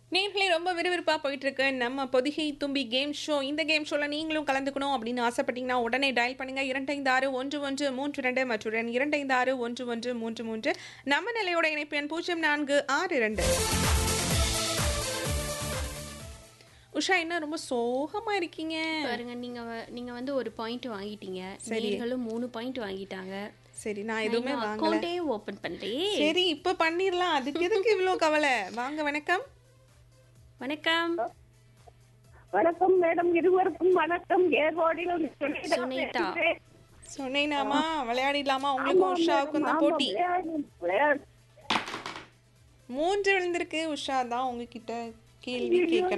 நேர்களே ரொம்ப விறுவிறுப்பாக போயிட்டு இருக்கு நம்ம பொதிகை தும்பி கேம் ஷோ இந்த கேம் ஷோவில் நீங்களும் கலந்துக்கணும் அப்படின்னு ஆசைப்பட்டீங்கன்னா உடனே டயல் பண்ணுங்க இரண்டைந்து ஆறு ஒன்று ஒன்று மூன்று ரெண்டு மற்றும் இரண்டைந்து ஆறு ஒன்று ஒன்று மூன்று மூன்று நம்ம நிலையோட இணைப்பு எண் பூஜ்ஜியம் நான்கு ஆறு இரண்டு உஷா என்ன ரொம்ப சோகமா இருக்கீங்க பாருங்க நீங்க வ- நீங்க வந்து ஒரு பாயிண்ட் வாங்கிட்டீங்க சரி. நேர்களும் மூணு பாயிண்ட் வாங்கிட்டாங்க சரி நான் எதுவுமே வாங்கல அக்கௌண்டே ஓபன் பண்ணலையே சரி இப்ப பண்ணிடலாம் அதுக்கு எதுக்கு இவ்வளோ கவலை வாங்க வணக்கம் வணக்கம் வணக்கம் மேடம் இருவருக்கும் வணக்கம் ஏர்வாடியில் சுனிதா சுனிதா. பேசுகிறேன். சொன்னேனாமா விளையாடிடலாமா உங்களுக்கும் ஆமாம் உஷாவுக்கும் மேடம், தான் ஆமாம், போட்டி விளையாடு- விளையாடு. மூன்று விழுந்திருக்கு உஷா தான் உங்ககிட்ட கேள்வி கேட்கணும்